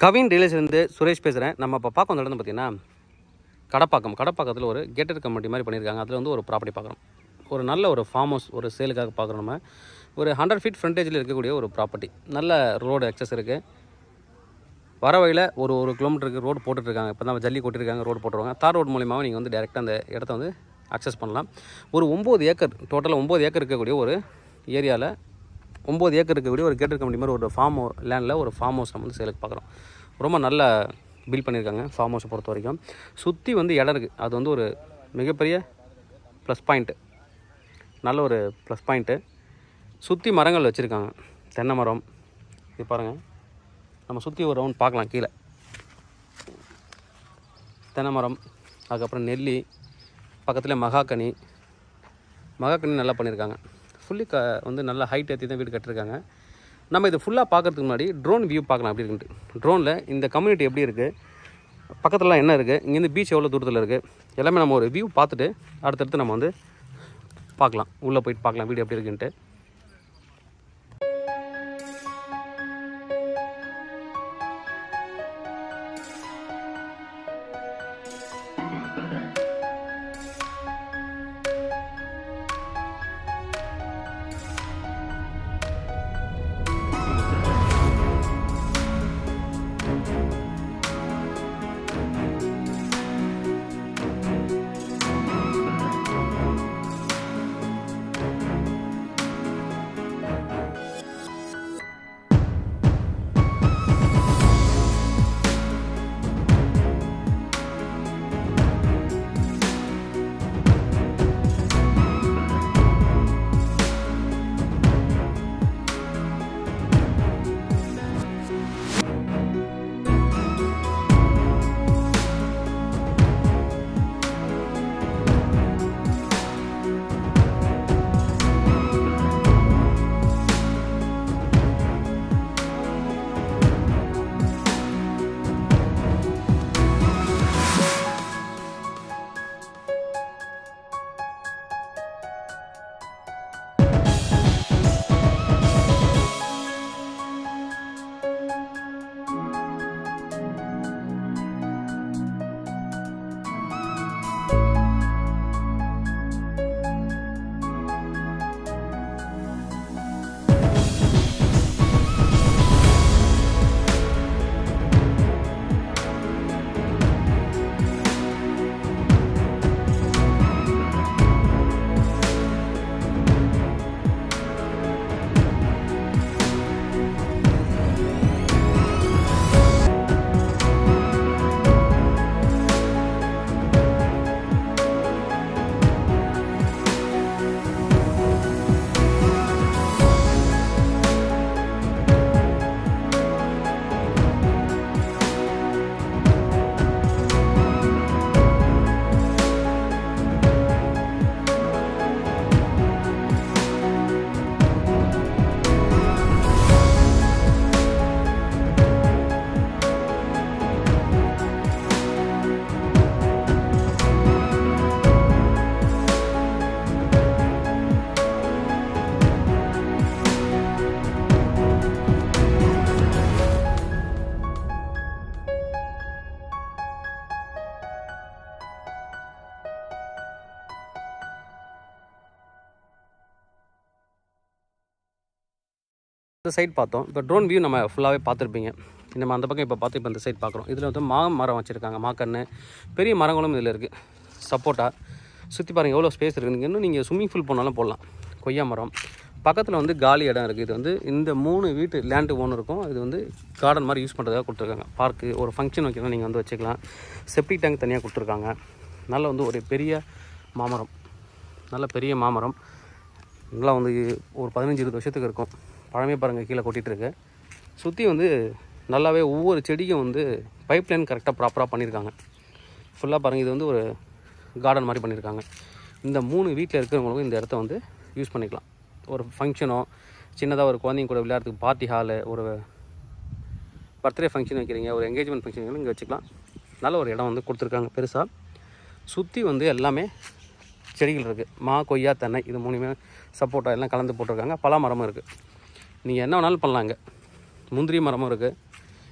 கவின் ரியலேஷன்லேருந்து சுரேஷ் பேசுகிறேன் நம்ம இப்போ பார்க்க வந்த இடம் பார்த்தீங்கன்னா கடப்பாக்கம் கடப்பாக்கத்தில் ஒரு கேட்டட் கம்யூனிட்டி மாதிரி பண்ணியிருக்காங்க அதில் வந்து ஒரு ப்ராப்பர்ட்டி பார்க்குறோம் ஒரு நல்ல ஒரு ஃபார்ம் ஹவுஸ் ஒரு சேலுக்காக பார்க்குறோம் நம்ம ஒரு ஹண்ட்ரட் ஃபீட் ஃப்ரண்டேஜில் இருக்கக்கூடிய ஒரு ப்ராப்பர்ட்டி நல்ல ரோடு அக்சஸ் இருக்குது வர வழியில் ஒரு ஒரு கிலோமீட்டருக்கு ரோடு போட்டுட்ருக்காங்க இப்போ தான் ஜல்லி கொட்டிருக்காங்க ரோடு போட்டுருவாங்க தார் ரோடு மூலியமாக நீங்கள் வந்து டேரெக்டாக அந்த இடத்த வந்து அக்சஸ் பண்ணலாம் ஒரு ஒம்பது ஏக்கர் டோட்டலாக ஒம்பது ஏக்கர் இருக்கக்கூடிய ஒரு ஏரியாவில் ஒம்பது ஏக்கர் இருக்கக்கூடிய ஒரு கேட்டர் கம்பெனி மாதிரி ஒரு ஃபார்ம் லேண்டில் ஒரு ஃபார்ம் ஹவுஸ் நம்ம வந்து சேலுக்கு பார்க்குறோம் ரொம்ப நல்ல பில் பண்ணியிருக்காங்க ஃபார்ம் ஹவுஸை பொறுத்த வரைக்கும் சுற்றி வந்து இடம் இருக்குது அது வந்து ஒரு மிகப்பெரிய ப்ளஸ் பாயிண்ட்டு நல்ல ஒரு ப்ளஸ் பாயிண்ட்டு சுற்றி மரங்கள் வச்சுருக்காங்க தென்னை மரம் இது பாருங்கள் நம்ம சுற்றி ஒரு ரவுண்ட் பார்க்கலாம் கீழே தென்னை மரம் அதுக்கப்புறம் நெல்லி பக்கத்தில் மகாக்கனி மகாக்கனி நல்லா பண்ணியிருக்காங்க ஃபுல்லி க வந்து நல்லா ஹைட் ஏற்றி தான் வீடு கட்டியிருக்காங்க நம்ம இதை ஃபுல்லாக பார்க்கறதுக்கு முன்னாடி ட்ரோன் வியூ பார்க்கலாம் அப்படி இருக்குன்ட்டு ட்ரோனில் இந்த கம்யூனிட்டி எப்படி இருக்குது பக்கத்துலலாம் என்ன இருக்குது இங்கேருந்து பீச் எவ்வளோ தூரத்தில் இருக்குது எல்லாமே நம்ம ஒரு வியூ பார்த்துட்டு அடுத்தடுத்து நம்ம வந்து பார்க்கலாம் உள்ளே போயிட்டு பார்க்கலாம் வீடு எப்படி இருக்குன்ட்டு இந்த சைட் பார்த்தோம் இப்போ ட்ரோன் வியூ நம்ம ஃபுல்லாகவே பார்த்துருப்பீங்க நம்ம அந்த பக்கம் இப்போ பார்த்து இப்போ இந்த சைட் பார்க்குறோம் இதில் வந்து மா மரம் வச்சுருக்காங்க மாக்கன்று பெரிய மரங்களும் இதில் இருக்குது சப்போட்டா சுற்றி பாருங்கள் எவ்வளோ ஸ்பேஸ் இருக்குது இன்னும் நீங்கள் ஸ்விம்மிங் பூல் போனாலும் போடலாம் கொய்யா மரம் பக்கத்தில் வந்து காலி இடம் இருக்குது இது வந்து இந்த மூணு வீட்டு லேண்டு ஒன்று இருக்கும் இது வந்து கார்டன் மாதிரி யூஸ் பண்ணுறதுக்காக கொடுத்துருக்காங்க பார்க்கு ஒரு ஃபங்க்ஷன் வைக்கணும் நீங்கள் வந்து வச்சுக்கலாம் செப்டி டேங்க் தனியாக கொடுத்துருக்காங்க நல்ல வந்து ஒரு பெரிய மாமரம் நல்ல பெரிய மாமரம் நல்லா வந்து ஒரு பதினஞ்சு இருபது வருஷத்துக்கு இருக்கும் பழமே பாருங்கள் கீழே கொட்டிகிட்டு இருக்கு சுற்றி வந்து நல்லாவே ஒவ்வொரு செடிக்கும் வந்து பைப் லைன் கரெக்டாக ப்ராப்பராக பண்ணியிருக்காங்க ஃபுல்லாக பாருங்கள் இது வந்து ஒரு கார்டன் மாதிரி பண்ணியிருக்காங்க இந்த மூணு வீட்டில் இருக்கிறவங்களுக்கும் இந்த இடத்த வந்து யூஸ் பண்ணிக்கலாம் ஒரு ஃபங்க்ஷனோ சின்னதாக ஒரு குழந்தைங்க கூட விளையாடுறதுக்கு பார்ட்டி ஹாலு ஒரு பர்த்டே ஃபங்க்ஷன் வைக்கிறீங்க ஒரு என்கேஜ்மெண்ட் ஃபங்க்ஷன் வைக்கிறீங்க இங்கே வச்சுக்கலாம் நல்ல ஒரு இடம் வந்து கொடுத்துருக்காங்க பெருசாக சுற்றி வந்து எல்லாமே செடிகள் இருக்குது மா கொய்யா தென்னை இது மூணுமே சப்போட்டா எல்லாம் கலந்து போட்டிருக்காங்க பலா மரமும் இருக்குது நீங்கள் என்ன வேணாலும் பண்ணலாங்க முந்திரி மரமும் இருக்குது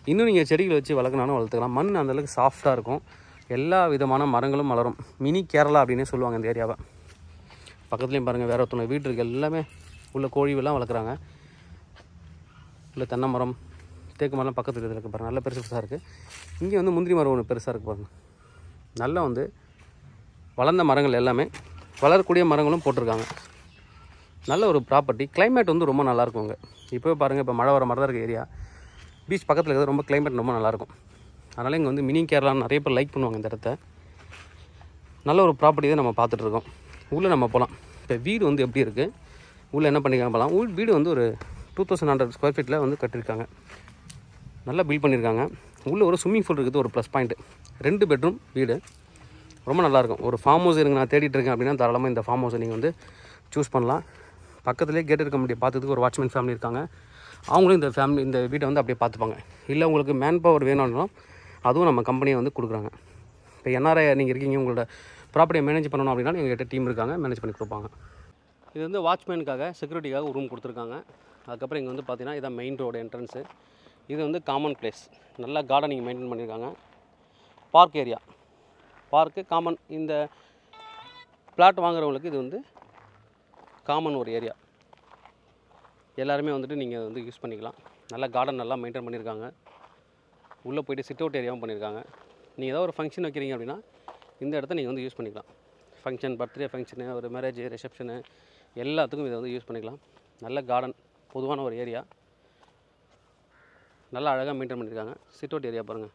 இன்னும் நீங்கள் செடிகள் வச்சு வளர்க்கணாலும் வளர்த்துக்கலாம் மண் அந்தளவுக்கு சாஃப்டாக இருக்கும் எல்லா விதமான மரங்களும் வளரும் மினி கேரளா அப்படின்னே சொல்லுவாங்க இந்த ஏரியாவை பக்கத்துலேயும் பாருங்கள் வேறு ஒருத்தவங்க வீடு இருக்குது எல்லாமே உள்ள கோழிவெல்லாம் வளர்க்குறாங்க உள்ள தென்னை மரம் தேக்கு மரம் பக்கத்தில் இதில் இருக்குது பாருங்கள் நல்ல பெருசு பெருசாக இருக்குது இங்கே வந்து முந்திரி மரம் ஒன்று பெருசாக இருக்குது பாருங்கள் நல்லா வந்து வளர்ந்த மரங்கள் எல்லாமே வளரக்கூடிய மரங்களும் போட்டிருக்காங்க நல்ல ஒரு ப்ராப்பர்ட்டி climate வந்து ரொம்ப நல்லா இருக்குங்க இப்போ பாருங்கள் இப்போ மழை வர மாதிரி தான் இருக்குது ஏரியா பீச் பக்கத்தில் இருக்கிறது ரொம்ப climate ரொம்ப நல்லாயிருக்கும் அதனால் இங்கே வந்து மினி கேரளான்னு நிறைய பேர் லைக் பண்ணுவாங்க இந்த இடத்த நல்ல ஒரு ப்ராப்பர்ட்டி தான் நம்ம பார்த்துட்டு இருக்கோம் உள்ளே நம்ம போகலாம் இப்போ வீடு வந்து எப்படி இருக்குது உள்ளே என்ன பண்ணியிருக்காங்க போகலாம் உள் வீடு வந்து ஒரு டூ தௌசண்ட் ஹண்ட்ரட் ஸ்கொயர் ஃபீட்டில் வந்து கட்டியிருக்காங்க நல்லா பில்ட் பண்ணியிருக்காங்க உள்ளே ஒரு ஸ்விம்மிங் பூல் இருக்குது ஒரு ப்ளஸ் பாயிண்ட் ரெண்டு பெட்ரூம் வீடு ரொம்ப நல்லாயிருக்கும் ஒரு ஃபார்ம் ஹவுஸ் எனக்கு நான் தேடிட்டு இருக்கேன் அப்படின்னா தாராளமாக இந்த ஃபார்ம் ஹவுஸை நீங்கள் வந்து சூஸ் பண்ணலாம் பக்கத்துலேயே கேட் இருக்க முடியும் பார்த்துக்கு ஒரு வாட்ச்மேன் ஃபேமிலி இருக்காங்க அவங்களும் இந்த ஃபேமிலி இந்த வீட்டை வந்து அப்படியே பார்த்துப்பாங்க இல்லை உங்களுக்கு மேன் பவர் வேணும்னாலும் அதுவும் நம்ம கம்பெனியை வந்து கொடுக்குறாங்க இப்போ என்ஆர்ஐ நீங்கள் இருக்கீங்க உங்களோட ப்ராப்பர்ட்டியை மேனேஜ் பண்ணணும் அப்படின்னா எங்கள்கிட்ட டீம் இருக்காங்க மேனேஜ் பண்ணி கொடுப்பாங்க இது வந்து வாட்ச்மேனுக்காக செக்யூரிட்டிக்காக ஒரு ரூம் கொடுத்துருக்காங்க அதுக்கப்புறம் இங்கே வந்து பார்த்தீங்கன்னா இதான் மெயின் ரோடு என்ட்ரன்ஸு இது வந்து காமன் பிளேஸ் நல்லா கார்டனிங் மெயின்டைன் பண்ணியிருக்காங்க பார்க் ஏரியா பார்க்கு காமன் இந்த பிளாட் வாங்குறவங்களுக்கு இது வந்து காமன் ஒரு ஏரியா எல்லாருமே வந்துட்டு நீங்கள் வந்து யூஸ் பண்ணிக்கலாம் நல்லா கார்டன் நல்லா மெயின்டைன் பண்ணியிருக்காங்க உள்ளே போயிட்டு சிட் அவுட் ஏரியாவும் பண்ணியிருக்காங்க நீங்கள் ஏதாவது ஒரு ஃபங்க்ஷன் வைக்கிறீங்க அப்படின்னா இந்த இடத்த நீங்கள் வந்து யூஸ் பண்ணிக்கலாம் ஃபங்க்ஷன் பர்த்டே ஃபங்க்ஷனு ஒரு மேரேஜ் ரிசப்ஷனு எல்லாத்துக்கும் இதை வந்து யூஸ் பண்ணிக்கலாம் நல்ல கார்டன் பொதுவான ஒரு ஏரியா நல்லா அழகாக மெயின்டைன் பண்ணியிருக்காங்க சிட் அவுட் ஏரியா பாருங்கள்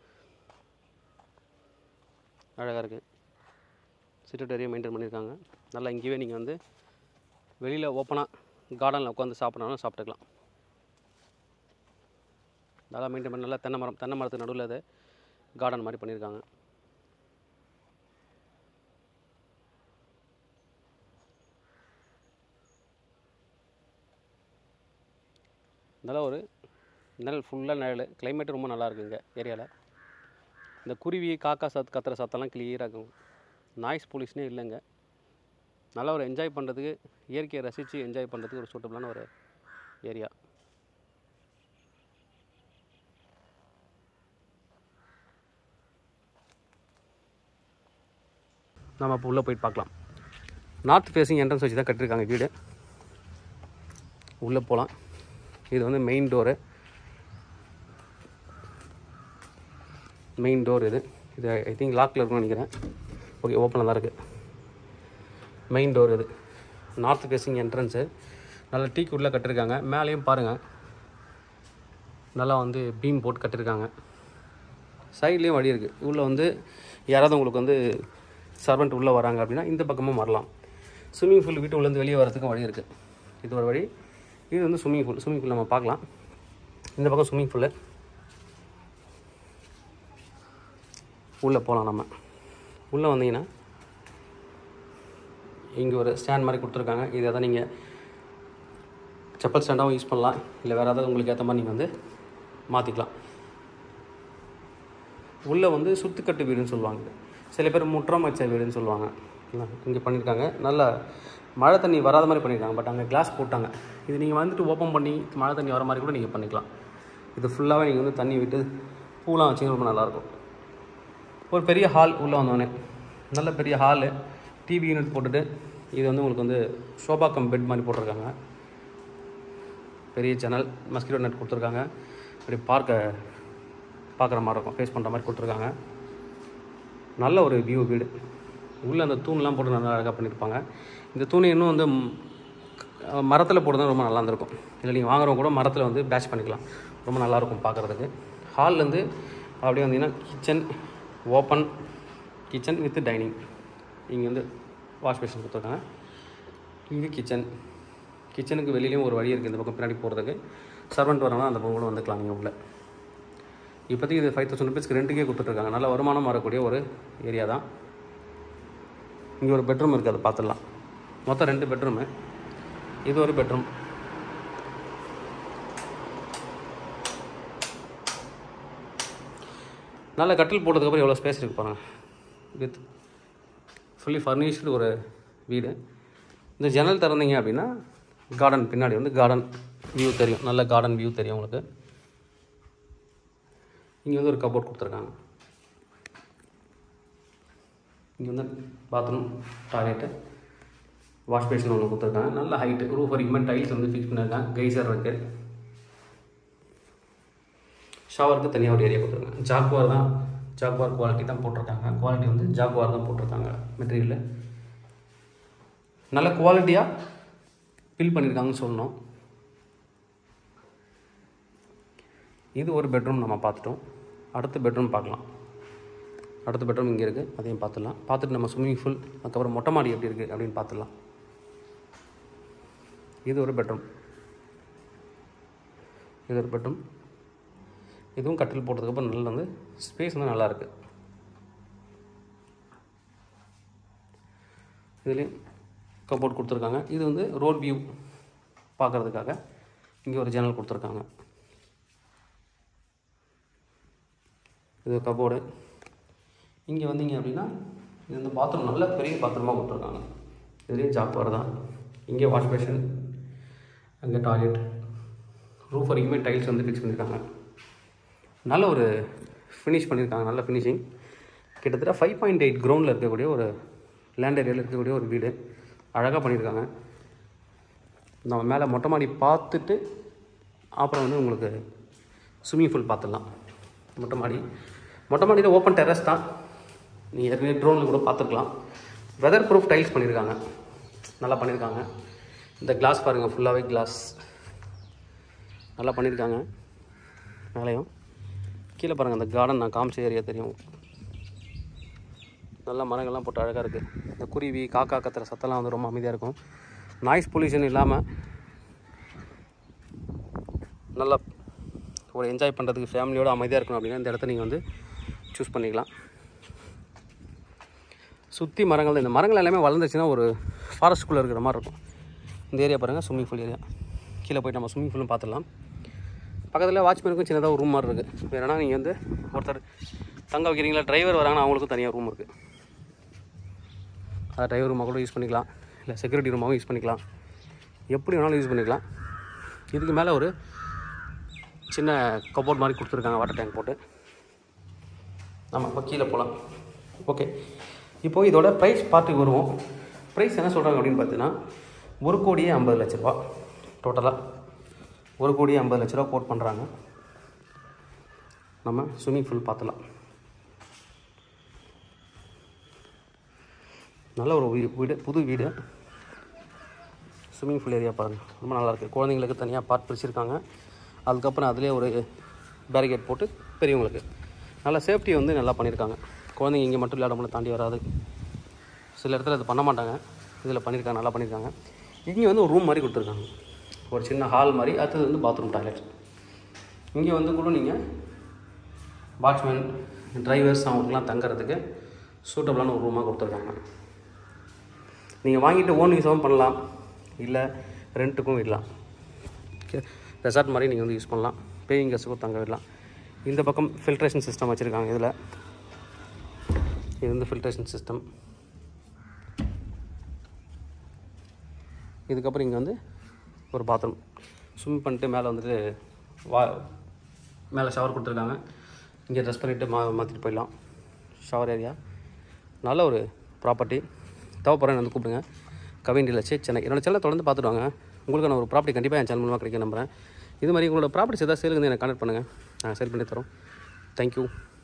அழகாக இருக்குது சிட் அவுட் ஏரியா மெயின்டைன் பண்ணியிருக்காங்க நல்லா இங்கேயே நீங்கள் வந்து வெளியில் ஓப்பனாக கார்டனில் உட்காந்து சாப்பிட்னாலும் சாப்பிட்டுக்கலாம் நல்லா மெயின்டைன் பண்ணி நல்லா தென்னை மரம் தென்னை மரத்துக்கு நடுவில் அது கார்டன் மாதிரி பண்ணியிருக்காங்க நல்லா ஒரு நிழல் ஃபுல்லாக நிழல் climate ரொம்ப நல்லா இருக்கு இங்கே ஏரியாவில் இந்த குருவி காக்கா சத் கத்துற சத்தம்லாம் கிளியராக இருக்கும் நாய்ஸ் பொல்யூஷனே இல்லைங்க நல்லா ஒரு என்ஜாய் பண்ணுறதுக்கு இயற்கையை ரசித்து என்ஜாய் பண்ணுறதுக்கு ஒரு சூட்டபிளான ஒரு ஏரியா நம்ம இப்போ உள்ளே போயிட்டு பார்க்கலாம் நார்த் ஃபேஸிங் என்ட்ரன்ஸ் வச்சு தான் கட்டியிருக்காங்க வீடு உள்ளே போகலாம் இது வந்து மெயின் டோரு மெயின் டோர் இது இது ஐ திங்க் லாக்கில் இருக்கும்னு நினைக்கிறேன் ஓகே ஓப்பனில் தான் இருக்குது மெயின் டோர் இது நார்த் ஃபேஸிங் என்ட்ரன்ஸு நல்லா டீ குட்டில் கட்டியிருக்காங்க மேலேயும் பாருங்கள் நல்லா வந்து பீம் போட்டு கட்டியிருக்காங்க சைட்லேயும் வழி இருக்குது உள்ளே வந்து யாராவது உங்களுக்கு வந்து சர்வெண்ட் உள்ளே வராங்க அப்படின்னா இந்த பக்கமும் வரலாம் ஸ்விம்மிங் பூல் வீட்டு உள்ளேருந்து வெளியே வரதுக்கும் வழி இருக்குது இது ஒரு வழி இது வந்து ஸ்விம்மிங் பூல் ஸ்விம்மிங் பூல் நம்ம பார்க்கலாம் இந்த பக்கம் ஸ்விம்மிங் பூலு உள்ளே போகலாம் நம்ம உள்ளே வந்தீங்கன்னா இங்கே ஒரு ஸ்டாண்ட் மாதிரி கொடுத்துருக்காங்க இதை தான் நீங்கள் செப்பல் ஸ்டாண்டாகவும் யூஸ் பண்ணலாம் இல்லை வேறு ஏதாவது உங்களுக்கு ஏற்ற மாதிரி நீங்கள் வந்து மாற்றிக்கலாம் உள்ளே வந்து சுத்துக்கட்டு வீடுன்னு சொல்லுவாங்க சில பேர் முற்றம் வச்ச வீடுன்னு சொல்லுவாங்க இங்கே பண்ணியிருக்காங்க நல்ல மழை தண்ணி வராத மாதிரி பண்ணியிருக்காங்க பட் அங்கே கிளாஸ் போட்டாங்க இது நீங்கள் வந்துட்டு ஓப்பன் பண்ணி மழை தண்ணி வர மாதிரி கூட நீங்கள் பண்ணிக்கலாம் இது ஃபுல்லாகவே நீங்கள் வந்து தண்ணி விட்டு பூலாம் வச்சிங்க ரொம்ப நல்லாயிருக்கும் ஒரு பெரிய ஹால் உள்ளே வந்தோடனே நல்ல பெரிய ஹாலு டிவி யூனிட் போட்டுட்டு இது வந்து உங்களுக்கு வந்து ஷோபா கம் பெட் மாதிரி போட்டிருக்காங்க பெரிய ஜன்னல் மஸ்கிட்டோ நெட் கொடுத்துருக்காங்க இப்படி பார்க்க பார்க்குற மாதிரி இருக்கும் ஃபேஸ் பண்ணுற மாதிரி கொடுத்துருக்காங்க நல்ல ஒரு வியூ வீடு உள்ளே அந்த தூண்லாம் போட்டு நல்லா அழகாக பண்ணியிருப்பாங்க இந்த தூணை இன்னும் வந்து மரத்தில் போட்டு ரொம்ப நல்லா இருந்திருக்கும் இல்லை நீங்கள் வாங்குறவங்க கூட மரத்தில் வந்து பேட்ச் பண்ணிக்கலாம் ரொம்ப நல்லாயிருக்கும் பார்க்குறதுக்கு ஹால்லேருந்து அப்படியே வந்தீங்கன்னா kitchen open kitchen with dining இங்கே வந்து வாஷ் பேஷன் கொடுத்துருக்காங்க இங்கே கிச்சன் கிச்சனுக்கு வெளியிலையும் ஒரு வழி இருக்குது இந்த பக்கம் பின்னாடி போகிறதுக்கு சர்வெண்ட் வரவங்க அந்த பக்கம் கூட வந்துக்கலாம் நீங்கள் உள்ள இப்போதைக்கு இது ஃபைவ் தௌசண்ட் ருபீஸ்க்கு ரெண்டுக்கே கொடுத்துட்ருக்காங்க நல்ல வருமானம் வரக்கூடிய ஒரு ஏரியா தான் இங்கே ஒரு பெட்ரூம் இருக்குது அதை பார்த்துடலாம் மொத்தம் ரெண்டு பெட்ரூமு இது ஒரு பெட்ரூம் நல்ல கட்டில் போட்டதுக்கப்புறம் எவ்வளோ ஸ்பேஸ் இருக்கு பாருங்க வித் ஃபுல்லி ஃபர்னிஷ்டு ஒரு வீடு இந்த ஜன்னல் திறந்தீங்க அப்படின்னா கார்டன் பின்னாடி வந்து கார்டன் வியூ தெரியும் நல்ல கார்டன் வியூ தெரியும் உங்களுக்கு இங்கே வந்து ஒரு கபோர்ட் கொடுத்துருக்காங்க இங்கே வந்து பாத்ரூம் டாய்லெட்டு வாஷ் பேஷன் ஒன்று கொடுத்துருக்காங்க நல்ல ஹைட்டு ரூஃப் வரைக்குமே டைல்ஸ் வந்து ஃபிக்ஸ் பண்ணியிருக்காங்க கைசர் இருக்குது ஷவருக்கு தனியாக ஒரு ஏரியா கொடுத்துருக்காங்க ஜாக்குவார் தான் ஜாக்குவார் குவாலிட்டி தான் போட்டிருக்காங்க குவாலிட்டி வந்து ஜாக்குவார் தான் போட்டிருக்காங்க மெட்டீரியல் நல்ல குவாலிட்டியாக ஃபில் பண்ணியிருக்காங்கன்னு சொல்லணும் இது ஒரு பெட்ரூம் நம்ம பார்த்துட்டோம் அடுத்த பெட்ரூம் பார்க்கலாம் அடுத்த பெட்ரூம் இங்கே இருக்குது அதையும் பார்த்துடலாம் பார்த்துட்டு நம்ம ஸ்விம்மிங் ஃபுல் அதுக்கப்புறம் மொட்டை மாடி எப்படி இருக்குது அப்படின்னு பார்த்துடலாம் இது ஒரு பெட்ரூம் இது ஒரு பெட்ரூம் இதுவும் கட்டில் போட்டதுக்கப்புறம் நல்லா வந்து ஸ்பேஸ் வந்து நல்லா இருக்கு இதுலேயும் கபோர்ட் கொடுத்துருக்காங்க இது வந்து ரோட் வியூ பார்க்குறதுக்காக இங்கே ஒரு ஜன்னல் கொடுத்துருக்காங்க இது கபோர்டு இங்கே வந்தீங்க அப்படின்னா இது வந்து பாத்ரூம் நல்ல பெரிய பாத்ரூமாக கொடுத்துருக்காங்க இதுலேயும் ஜாக்குவார் தான் இங்கே வாஷ் பேஷன் அங்கே டாய்லெட் ரூஃப் வரைக்குமே டைல்ஸ் வந்து ஃபிக்ஸ் பண்ணியிருக்காங்க நல்ல ஒரு ஃபினிஷ் பண்ணியிருக்காங்க நல்ல ஃபினிஷிங் கிட்டத்தட்ட ஃபைவ் பாயிண்ட் எயிட் கிரவுண்டில் இருக்கக்கூடிய ஒரு லேண்ட் ஏரியாவில் இருக்கக்கூடிய ஒரு வீடு அழகாக பண்ணியிருக்காங்க நம்ம மேலே மொட்டை மாடி பார்த்துட்டு அப்புறம் வந்து உங்களுக்கு ஸ்விம்மிங் பூல் பார்த்துடலாம் மொட்டை மாடி மொட்டை மாடியில் ஓப்பன் டெரஸ் தான் நீங்கள் ஏற்கனவே ட்ரோனில் கூட பார்த்துருக்கலாம் வெதர் ப்ரூஃப் டைல்ஸ் பண்ணியிருக்காங்க நல்லா பண்ணியிருக்காங்க இந்த கிளாஸ் பாருங்கள் ஃபுல்லாகவே கிளாஸ் நல்லா பண்ணியிருக்காங்க மேலேயும் கீழே பாருங்கள் அந்த கார்டன் நான் காமிச்ச ஏரியா தெரியும் நல்ல மரங்கள்லாம் போட்டு அழகாக இருக்குது இந்த குருவி காக்கா கத்துற சத்தம்லாம் வந்து ரொம்ப அமைதியாக இருக்கும் நாய்ஸ் பொல்யூஷன் இல்லாமல் நல்லா ஒரு என்ஜாய் பண்ணுறதுக்கு ஃபேமிலியோட அமைதியாக இருக்கணும் அப்படின்னா இந்த இடத்த நீங்கள் வந்து சூஸ் பண்ணிக்கலாம் சுற்றி மரங்கள் தான். இந்த மரங்கள் எல்லாமே வளர்ந்துச்சுன்னா ஒரு ஃபாரஸ்ட்குள்ளே இருக்கிற மாதிரி இருக்கும் இந்த ஏரியா பாருங்கள் ஸ்விம்மிங் பூல் ஏரியா கீழே போயிட்டு நம்ம ஸ்விம்மிங் பூலும் பார்த்துடலாம் பக்கத்தில் வாட்ச்மேனுக்கும் சின்னதாக ஒரு ரூம் மாதிரி இருக்குது வேணும்னா நீங்கள் வந்து ஒருத்தர் தங்க வைக்கிறீங்களா டிரைவர் வராங்கன்னா அவங்களுக்கும் தனியாக ரூம் இருக்குது அதை டிரைவர் ரூமாக கூட யூஸ் பண்ணிக்கலாம் இல்லை செக்யூரிட்டி ரூமாகவும் யூஸ் பண்ணிக்கலாம் எப்படி வேணாலும் யூஸ் பண்ணிக்கலாம் இதுக்கு மேலே ஒரு சின்ன கபோர்ட் மாதிரி கொடுத்துருக்காங்க வாட்டர் டேங்க் போட்டு நம்ம இப்போ கீழே போகலாம் ஓகே இப்போது இதோட ப்ரைஸ் பார்த்துக்கு வருவோம் ப்ரைஸ் என்ன சொல்கிறாங்க அப்படின்னு பார்த்தீங்கன்னா ஒரு கோடியே ஐம்பது லட்ச ரூபா டோட்டலாக ஒரு கோடியே ஐம்பது லட்ச ரூபா கோட் பண்ணுறாங்க நம்ம ஸ்விம்மிங் பூல் பார்த்துலாம் நல்ல ஒரு வீடு வீடு புது வீடு ஸ்விம்மிங் பூல் ஏரியா பாருங்கள் ரொம்ப நல்லாயிருக்கு குழந்தைங்களுக்கு தனியாக பார்ட் பிரிச்சிருக்காங்க அதுக்கப்புறம் அதிலே ஒரு பேரிகேட் போட்டு பெரியவங்களுக்கு நல்லா சேஃப்டி வந்து நல்லா பண்ணியிருக்காங்க குழந்தைங்க இங்கே மட்டும் விளையாட தாண்டி வராது சில இடத்துல இது பண்ண மாட்டாங்க இதில் பண்ணியிருக்காங்க நல்லா பண்ணியிருக்காங்க இங்கே வந்து ஒரு ரூம் மாதிரி கொடுத்துருக்காங்க ஒரு சின்ன ஹால் மாதிரி அடுத்தது வந்து பாத்ரூம் டாய்லெட் இங்கே வந்து கூட நீங்கள் வாட்ச்மேன் டிரைவர்ஸ் அவங்களுக்குலாம் தங்குறதுக்கு சூட்டபிளான ஒரு ரூமாக கொடுத்துருக்காங்க நீங்கள் வாங்கிட்டு ஓன் யூஸாகவும் பண்ணலாம் இல்லை ரெண்ட்டுக்கும் விடலாம் ஓகே ரெசார்ட் மாதிரி நீங்கள் வந்து யூஸ் பண்ணலாம் பேயிங் கெஸ்ட்டுக்கும் தங்க விடலாம் இந்த பக்கம் ஃபில்ட்ரேஷன் சிஸ்டம் வச்சுருக்காங்க இதில் இது வந்து ஃபில்ட்ரேஷன் சிஸ்டம் இதுக்கப்புறம் இங்கே வந்து ஒரு பாத்ரூம் ஸ்விம் பண்ணிட்டு மேலே வந்துட்டு வா மேலே ஷவர் கொடுத்துருக்காங்க இங்கே ட்ரெஸ் பண்ணிவிட்டு மா மாற்றிட்டு போயிடலாம் ஷவர் ஏரியா நல்ல ஒரு ப்ராப்பர்ட்டி தேவைப்படுறேன் வந்து கூப்பிடுங்க கவின் டீலர்ஸ் சென்னை என்னோட சேனலை தொடர்ந்து பார்த்துட்டு வாங்க உங்களுக்கு நான் ஒரு ப்ராப்பர்ட்டி கண்டிப்பாக என் சேனல் மூலமாக கிடைக்க நம்புறேன் இது மாதிரி உங்களோட ப்ராப்பர்ட்டிஸ் ஏதாவது சேலுக்கு வந்து எனக்கு கான்டக்ட் பண்ணுங்கள் நாங்கள் சேல் பண்ணி தரோம் தேங்க்யூ